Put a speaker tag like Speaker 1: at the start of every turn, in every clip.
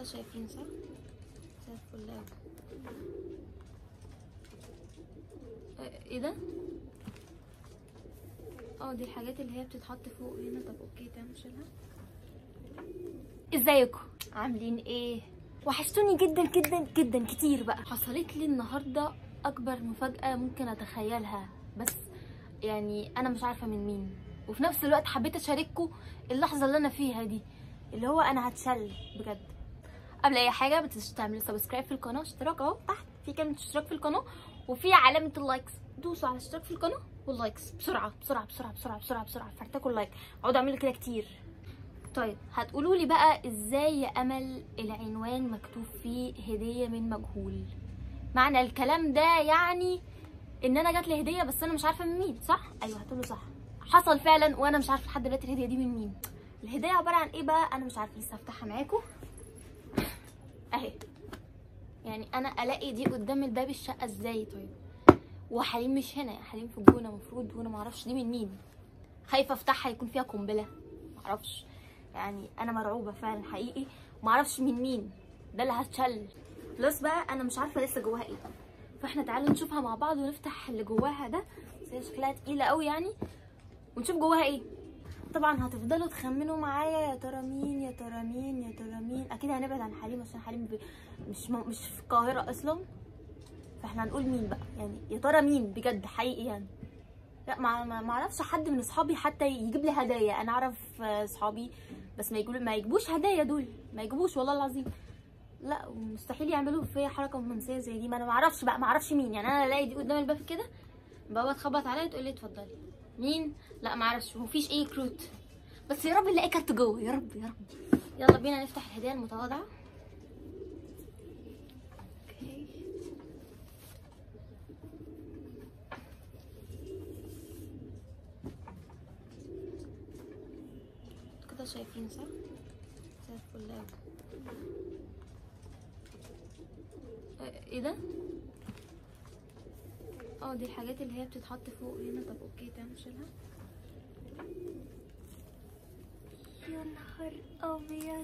Speaker 1: كده شايفين صح زي الفل أوي. آه، ايه ده اه دي الحاجات اللي هي بتتحط فوق هنا طب اوكي تعمل شيلها ازيكم عاملين ايه وحشتوني جدا جدا جدا كتير بقى حصلت لي النهارده اكبر مفاجاه ممكن اتخيلها بس يعني انا مش عارفه من مين وفي نفس الوقت حبيت اشارككم اللحظه اللي انا فيها دي اللي هو انا هتشل بجد قبل اي حاجه بتنسوش تعملوا سبسكرايب في القناه اشتراك اهو تحت في كلمه اشتراك في القناه وفي علامه اللايكس دوسوا على اشتراك في القناه واللايكس بسرعه بسرعه بسرعه بسرعه بسرعه بسرعه فرتكوا اللايك اقعدوا اعملوا كده كتير طيب هتقولوا لي بقى ازاي يا امل العنوان مكتوب فيه هديه من مجهول معنى الكلام ده يعني ان انا جات لي هديه بس انا مش عارفه من مين صح ايوه هتقولوا صح حصل فعلا وانا مش عارفه لحد دلوقتي الهديه دي من مين الهديه عباره عن ايه بقى انا مش عارفه لسه هفتحها معاكم اهي يعني انا الاقي دي قدام الباب الشقه ازاي طيب وحليم مش هنا يعني حليم في الجونه مفروض وانا معرفش دي من مين خايفه افتحها يكون فيها قنبله معرفش يعني انا مرعوبه فعلا حقيقي معرفش من مين ده اللي هتشل بلس بقى انا مش عارفه لسه جواها ايه فاحنا تعالوا نشوفها مع بعض ونفتح اللي جواها ده بس هي شكلها تقيله قوي يعني ونشوف جواها ايه طبعا هتفضلوا تخمنوا معايا يا ترى مين يا ترى مين يا ترى مين اكيد هنبعد عن حليم عشان حليم ب... مش م... مش في القاهره اصلا فاحنا هنقول مين بقى يعني يا ترى مين بجد حقيقي يعني لا ما ما ما اعرفش حد من اصحابي حتى يجيب لي هدايا انا اعرف آه، اصحابي بس ما يجيبوا ما يجيبوش هدايا دول ما يجيبوش والله العظيم لا مستحيل يعملوا فيا حركه رومانسيه زي دي ما انا ما اعرفش بقى ما اعرفش مين يعني انا الاقي دي قدام الباب كده بابا تخبط عليا تقول لي اتفضلي مين لا ما اعرفش مفيش اي كروت بس يا رب نلاقي كارت جوه يا رب يا رب يلا بينا نفتح الهديه المتواضعه اوكي كده شايفين صح زي الفل أوي. آه، ايه ده اه دي الحاجات اللي هي بتتحط فوق هنا طب اوكي تعمل شيلها يا نهار ابيض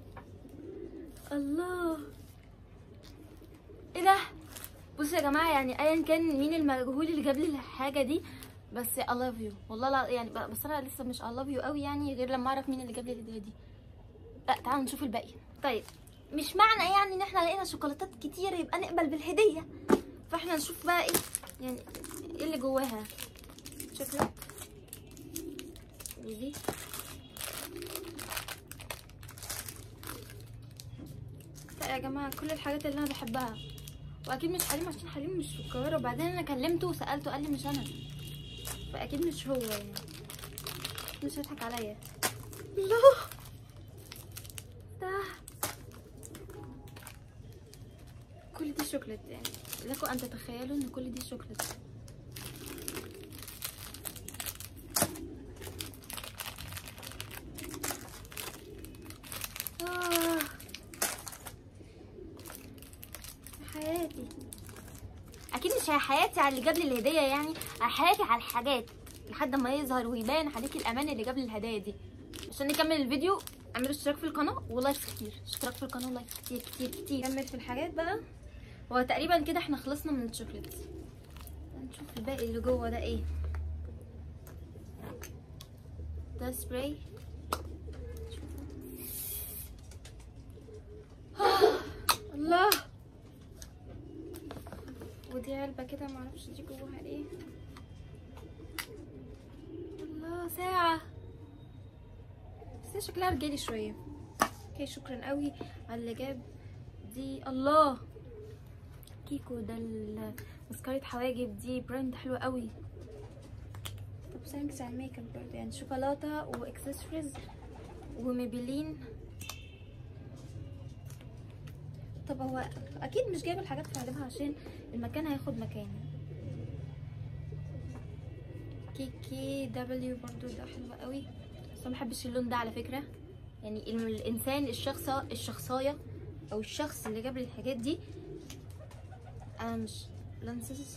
Speaker 1: الله ايه ده بصوا يا جماعه يعني ايا كان مين المجهول اللي جاب لي الحاجه دي بس I love you والله لا يعني ب- بس انا لسه مش I love you قوي يعني غير لما اعرف مين اللي جاب لي الهديه دي لا تعالوا نشوف الباقي طيب مش معنى يعني ان احنا لقينا شوكولاتات كتير يبقى نقبل بالهديه فاحنا نشوف بقى ايه يعني ايه اللي جواها شوكولات ودي لا يا جماعه كل الحاجات اللي انا بحبها واكيد مش حليم عشان حليم مش في القاهره وبعدين انا كلمته وسالته قال لي مش انا فاكيد مش هو يعني مش هيضحك عليا الله ده كل دي شوكليت يعني لكم ان تتخيلوا ان كل دي شوكليت آه. يا حياتي اكيد مش يا حياتي على اللي جاب لي الهديه يعني على حياتي على الحاجات لحد ما يظهر ويبان حديقي الامان اللي جاب لي الهدايا دي عشان نكمل الفيديو اعملوا اشتراك في القناه ولايكس كتير اشتراك في القناه ولايكس كتير كتير كتير نكمل في الحاجات بقى هو تقريبا كده احنا خلصنا من الشوكليت نشوف الباقي اللي جوه ده ايه ده سبراي الله ودي علبة كده معرفش دي جواها ايه الله ساعة بس هي شكلها رجالي شوية اوكي شكرا قوي على اللي جاب دي الله كيكو ده ال- مسكرة حواجب دي براند حلوة قوي طب ثانكس على الميك اب برضه يعني شوكولاتة واكسسوارز وميبلين طب هو اكيد مش جايب الحاجات في علبها عشان المكان هياخد مكان كيكي دبليو برضو ده حلو قوي بس أنا ما بحبش اللون ده على فكره يعني ال- الانسان الشخصه الشخصايه او الشخص اللي جاب لي الحاجات دي انا مش لانسز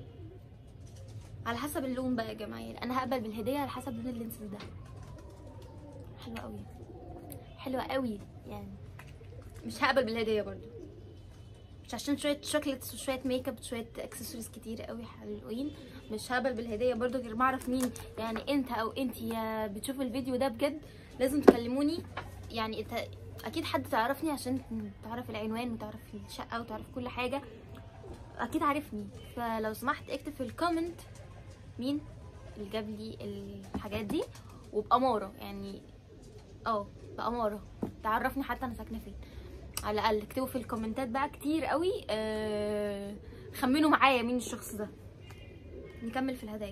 Speaker 1: على حسب اللون بقى يا جماعه يعني انا هقبل بالهديه على حسب لون اللينسز ده حلوه قوي حلوه قوي يعني مش هقبل بالهديه برضو مش عشان شويه شوكليتس وشويه ميك اب وشويه اكسسوارز كتير قوي حلوين مش هقبل بالهديه برضو غير ما اعرف مين يعني انت او انت يا بتشوف الفيديو ده بجد لازم تكلموني يعني انت اكيد حد تعرفني عشان تعرف العنوان وتعرف الشقه وتعرف كل حاجه اكيد عارفني فلو سمحت اكتب في الكومنت مين اللي جاب لي الحاجات دي وبأمارة يعني اه بأمارة تعرفني حتى انا ساكنه فين على الاقل اكتبوا في الكومنتات بقى كتير قوي آه خمنوا معايا مين الشخص ده نكمل في الهدايا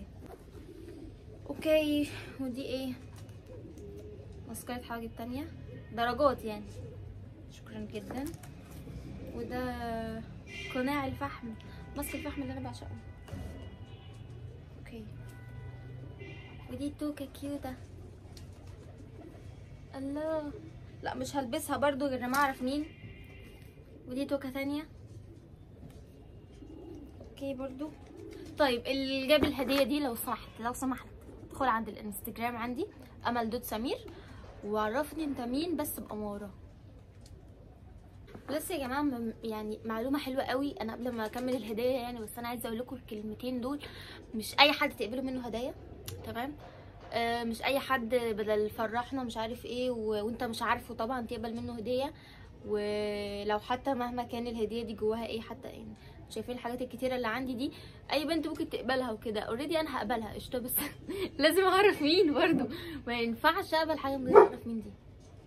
Speaker 1: اوكي ودي ايه مسكرة حواجب تانية درجات يعني شكرا جدا وده قناع الفحم ماسك الفحم اللي انا بعشقه اوكي ودي توكة كيوتة الله لا مش هلبسها برضو غير ما اعرف مين ودي توكة تانية اوكي برضو طيب اللي جاب الهدية دي لو سمحت لو سمحت ادخل عند الانستجرام عندي امل دوت سمير وعرفني انت مين بس بأمارة بس يا جماعه م- يعني معلومه حلوه قوي انا قبل ما اكمل الهدايا يعني بس انا عايزه اقول لكم الكلمتين دول مش اي حد تقبلوا منه هدايا تمام آه مش اي حد بدل فرحنا مش عارف ايه و... وانت مش عارفه طبعا تقبل منه هديه ولو حتى مهما كان الهديه دي جواها ايه حتى يعني شايفين الحاجات الكتيره اللي عندي دي اي بنت ممكن تقبلها وكده اوريدي انا هقبلها قشطه بس لازم اعرف مين برضو ما ينفعش اقبل حاجه من غير ما اعرف مين دي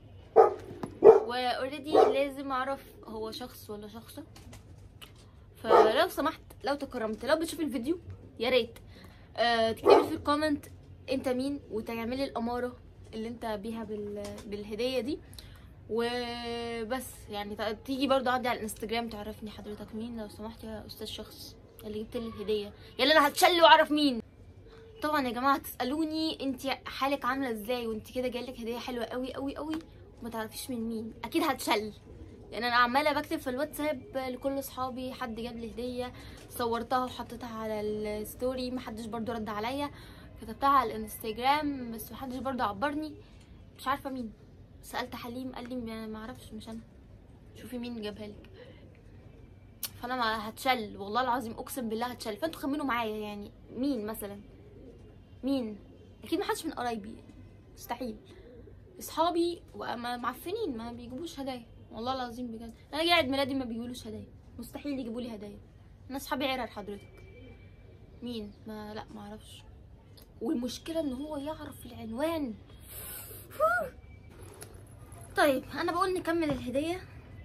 Speaker 1: واوريدي لازم اعرف هو شخص ولا شخصة فلو سمحت لو تكرمت لو بتشوف الفيديو يا ريت آه تكتبي في الكومنت انت مين وتعملي الاماره اللي انت بيها بال... بالهديه دي وبس يعني ت- تيجي برضو عندي على الانستجرام تعرفني حضرتك مين لو سمحت يا استاذ شخص اللي جبت لي الهديه يلا انا هتشل واعرف مين طبعا يا جماعه تسالوني انت حالك عامله ازاي وانت كده جايلك هديه حلوه قوي قوي قوي وما تعرفيش من مين اكيد هتشل يعني انا عماله بكتب في الواتساب لكل اصحابي حد جاب لي هديه صورتها وحطيتها على الستوري محدش برضو رد عليا كتبتها على الانستجرام بس محدش برضو عبرني مش عارفه مين سالت حليم قال لي ما ما اعرفش مش انا شوفي مين جابها لك فانا ما هتشل والله العظيم اقسم بالله هتشل فانتوا خمنوا معايا يعني مين مثلا مين اكيد محدش من قرايبي مستحيل اصحابي وما- معفنين ما بيجيبوش هدايا والله العظيم بجد انا جاي عيد ميلادي ما بيجيبولوش هدايا مستحيل يجيبوا لي هدايا انا اصحابي عرر حضرتك مين ما لا ما اعرفش والمشكله ان هو يعرف العنوان طيب انا بقول نكمل الهديه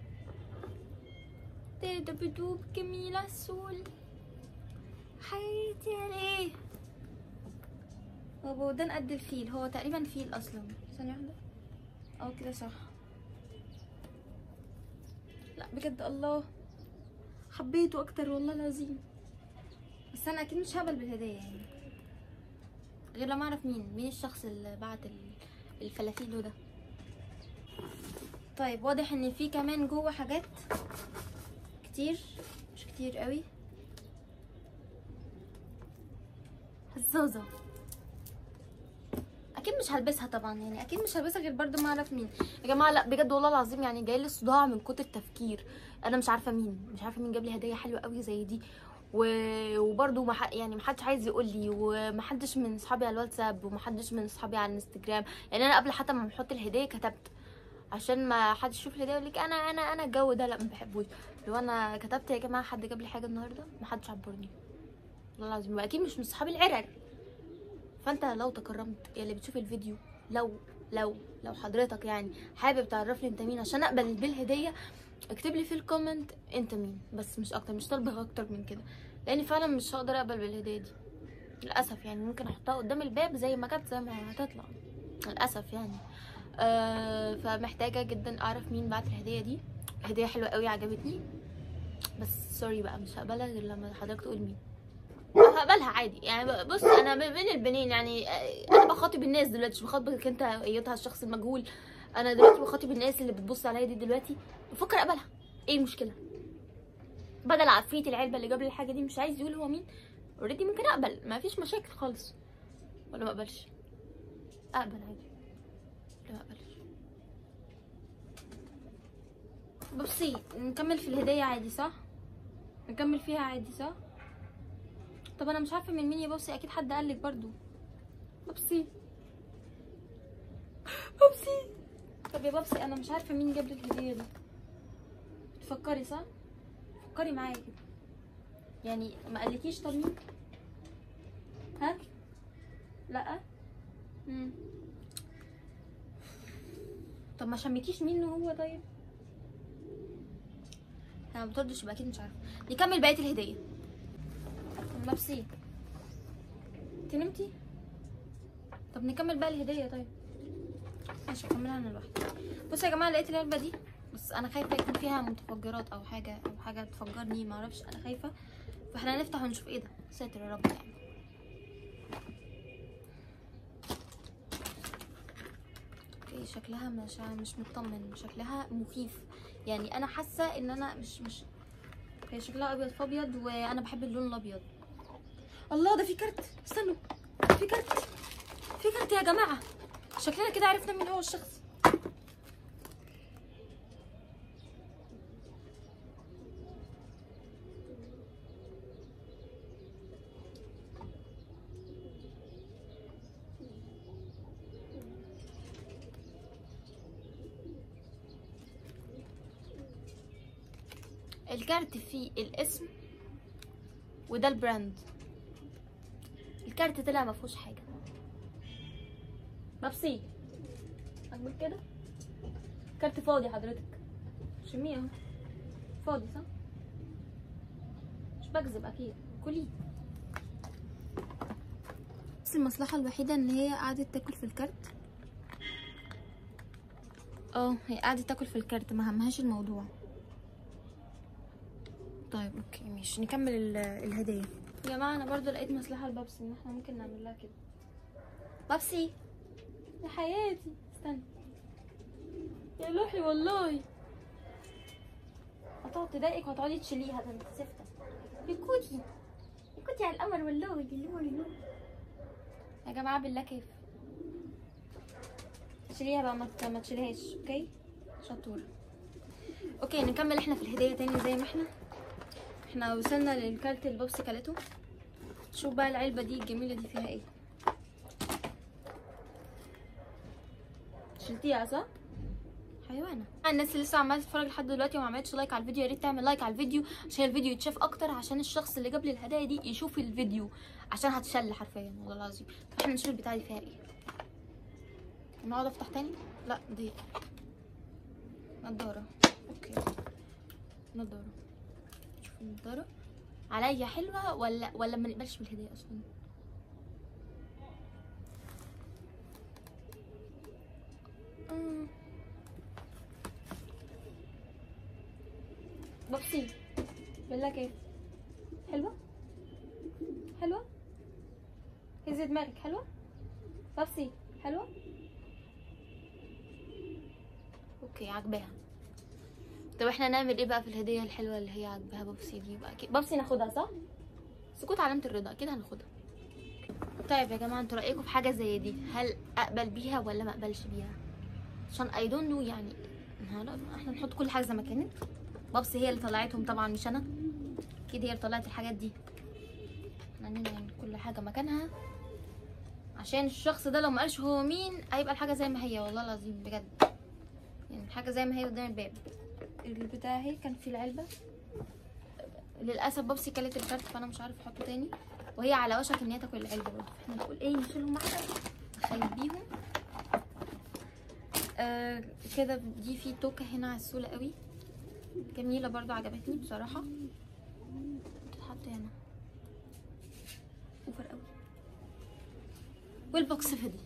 Speaker 1: ده ده بدوب جميله سول حياتي يا ليه هو بودان قد الفيل هو تقريبا فيل اصلا ثانيه واحده اه كده صح لا بجد الله حبيته اكتر والله العظيم بس انا اكيد مش هقبل بالهديه يعني غير لما اعرف مين مين الشخص اللي بعت ال- الفلافيل ده طيب واضح ان في كمان جوه حاجات كتير مش كتير قوي هزازه اكيد مش هلبسها طبعا يعني اكيد مش هلبسها غير برضو ما اعرف مين يا جماعه لا بجد والله العظيم يعني جاي لي صداع من كتر التفكير انا مش عارفه مين مش عارفه مين جاب لي هديه حلوه قوي زي دي و... وبرضو مح... يعني محدش عايز يقول لي ومحدش من اصحابي على الواتساب ومحدش من اصحابي على الانستجرام يعني انا قبل حتى ما احط الهديه كتبت عشان ما حدش يشوف الهديه يقول لك انا انا انا الجو ده لا ما بحبوش لو انا كتبت يا جماعه حد جاب لي حاجه النهارده محدش عبرني والله العظيم واكيد مش من صحابي العرر فانت لو تكرمت يا اللي بتشوف الفيديو لو لو لو حضرتك يعني حابب تعرفني انت مين عشان اقبل بالهديه اكتب لي في الكومنت انت مين بس مش اكتر مش طالبه اكتر من كده لاني فعلا مش هقدر اقبل بالهديه دي للاسف يعني ممكن احطها قدام الباب زي ما كانت زي ما هتطلع للاسف يعني آه فمحتاجه جدا اعرف مين بعت الهديه دي هديه حلوه قوي عجبتني بس سوري بقى مش هقبلها غير لما حضرتك تقول مين هقبلها عادي يعني بص انا بين البنين يعني انا بخاطب الناس دلوقتي مش بخاطبك انت ايتها الشخص المجهول انا دلوقتي بخاطب الناس اللي بتبص عليا دي دلوقتي بفكر اقبلها ايه المشكله بدل عفريت العلبه اللي جاب لي الحاجه دي مش عايز يقول هو مين اوريدي ممكن اقبل ما فيش مشاكل خالص ولا ما اقبلش اقبل عادي ولا ما اقبلش بصي نكمل في الهدية عادي صح؟ نكمل فيها عادي صح؟ طب انا مش عارفة من مين يا بوسي اكيد حد قالك برضو بوسي بوسي طب يا بوسي انا مش عارفة مين جاب لي الهدية دي تفكري صح؟ فكري معايا كده يعني ما قالكيش طب مين؟ ها؟ لا؟ مم. طب ما شميتيش مين هو طيب؟ انا ما بتردش يبقى اكيد مش عارفه نكمل بقيه الهديه نفسي انت نمتي طب نكمل بقى الهديه طيب ماشي هكملها انا لوحدي بصوا يا جماعه لقيت العلبه دي بس انا خايفه يكون فيها متفجرات او حاجه او حاجه تفجرني ما اعرفش انا خايفه فاحنا هنفتح ونشوف ايه ده ساتر يا رب يعني اوكي شكلها مش مش مطمن شكلها مخيف يعني انا حاسه ان انا مش مش هي شكلها ابيض في ابيض وانا بحب اللون الابيض الله ده في كارت استنوا في كارت في كارت يا جماعه شكلنا كده عرفنا مين هو الشخص الكارت فيه الاسم وده البراند الكارت طلع ما فيهوش حاجه بابسي اعمل كده كارت فاضي حضرتك شميه اهو فاضي صح مش بكذب اكيد كلي بس المصلحه الوحيده ان هي قعدت تاكل في الكارت اه هي قعدت تاكل في الكارت ما همهاش الموضوع طيب اوكي ماشي نكمل ال- الهدية يا جماعة انا برضو لقيت مصلحة لبابسي ان احنا ممكن نعمل لها كده بابسي يا حياتي استنى يا لوحي والله هتقعد تضايقك وهتقعدي تشيليها ده انت سفتة يا كوتي يا كوتي على القمر والله والله والله يا جماعة بالله كيف شيليها بقى ما ما تشيلهاش اوكي شطورة اوكي نكمل احنا في الهدية تاني زي ما احنا احنا وصلنا للكارت اللي بابسي كلته شوف بقى العلبة دي الجميلة دي فيها ايه شلتيها صح؟ حيوانة الناس اللي لسه عماله تتفرج لحد دلوقتي وما عملتش لايك على الفيديو يا ريت تعمل لايك على الفيديو عشان الفيديو يتشاف اكتر عشان الشخص اللي جاب لي الهدايا دي يشوف الفيديو عشان هتشل حرفيا والله العظيم احنا نشوف البتاعه دي فيها ايه نقعد افتح تاني لا دي نضاره اوكي نضاره شوف النضاره عليا حلوه ولا ولا ما نقبلش بالهديه اصلا مم. بصي بالله كيف حلوه حلوه هزي دماغك حلوه بصي حلوه اوكي عجباها طب احنا نعمل ايه بقى في الهديه الحلوه اللي هي عجباها بابسي دي بقى كده بابسي ناخدها صح سكوت علامه الرضا اكيد هناخدها طيب يا جماعه انتوا رايكم في حاجه زي دي هل اقبل بيها ولا ما اقبلش بيها عشان اي دونت نو يعني لا، احنا نحط كل حاجه زي ما كانت بابسي هي اللي طلعتهم طبعا مش انا اكيد هي اللي طلعت الحاجات دي احنا نعمل كل حاجه مكانها عشان الشخص ده لو ما قالش هو مين هيبقى الحاجه زي ما هي والله العظيم بجد يعني الحاجه زي ما هي قدام الباب البتاع اهي كان في العلبه للاسف بابسي كلت الكارت فانا مش عارف احطه تاني وهي على وشك ان هي تاكل العلبه برضه احنا نقول ايه نشيلهم معانا نخبيهم آه كده دي في توكه هنا عسوله قوي جميله برضو عجبتني بصراحه تتحط هنا اوفر قوي والبوكس فضي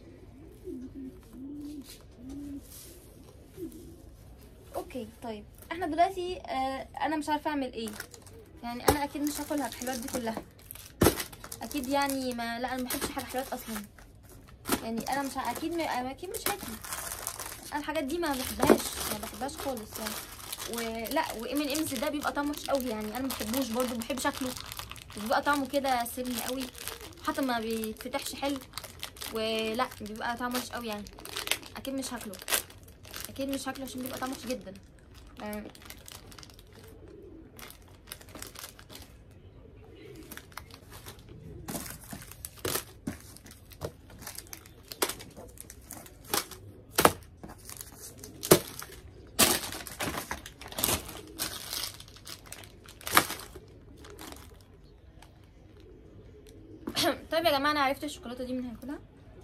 Speaker 1: اوكي طيب احنا دلوقتي آه انا مش عارفه اعمل ايه يعني انا اكيد مش هاكلها الحلويات دي كلها اكيد يعني ما لا انا ما بحبش حاجه حلويات اصلا يعني انا مش ه- اكيد م... اكيد مش هاكل انا الحاجات دي ما بحبهاش ما بحبهاش خالص يعني ولا وام ان امز ده بيبقى طعمه وحش قوي يعني انا ما بحبوش برضه ما بحبش شكله بيبقى طعمه كده سري قوي حتى ما بيتفتحش حلو ولا بيبقى طعمه وحش قوي يعني اكيد مش هاكله اكيد مش هاكله عشان بيبقى طعمه وحش جدا آه، يا جماعه انا عرفت الشوكولاته دي مين هياكلها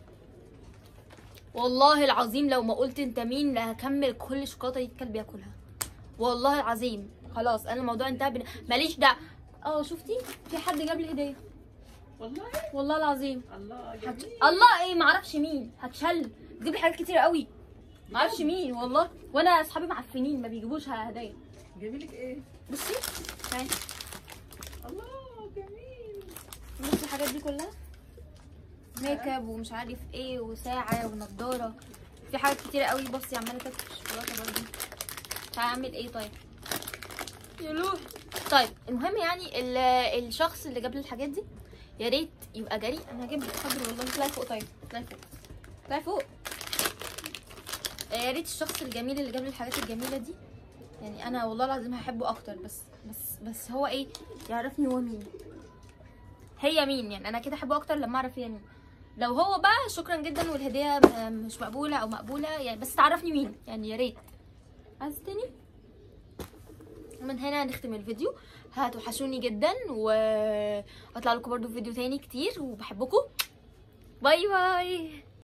Speaker 1: والله العظيم لو ما قلت انت مين لا هكمل كل الشوكولاته دي الكلب ياكلها والله العظيم خلاص انا الموضوع انتهى بن... ماليش دعوه اه شفتي في حد جاب لي هديه
Speaker 2: والله
Speaker 1: والله العظيم
Speaker 2: الله
Speaker 1: هت...
Speaker 2: جميل
Speaker 1: الله ايه معرفش مين هتشل جيب لي حاجات كتير قوي معرفش مين والله وانا اصحابي معفنين ما بيجيبوش هدايا
Speaker 2: جميلك ايه
Speaker 1: بصي تعالي
Speaker 2: الله جميل
Speaker 1: بصي الحاجات دي كلها ميك اب ومش عارف ايه وساعه ونضاره في حاجات كتير قوي بصي عماله تاكل شوكولاته برضه هعمل ايه طيب يلوح طيب المهم يعني ال- الشخص اللي جاب لي الحاجات دي يا ريت يبقى جريء انا هجيب لك حاضر والله طلعي فوق طيب طلعي فوق طلعي فوق يا ريت الشخص الجميل اللي جاب لي الحاجات الجميله دي يعني انا والله العظيم هحبه اكتر بس بس بس هو ايه يعرفني هو مين هي مين يعني انا كده احبه اكتر لما اعرف هي مين لو هو بقى شكرا جدا والهديه م- مش مقبوله او مقبوله يعني بس تعرفني مين يعني يا ريت عايز تاني من هنا نختم الفيديو هتوحشوني جدا وهطلع لكم برضو في فيديو تاني كتير وبحبكم باي باي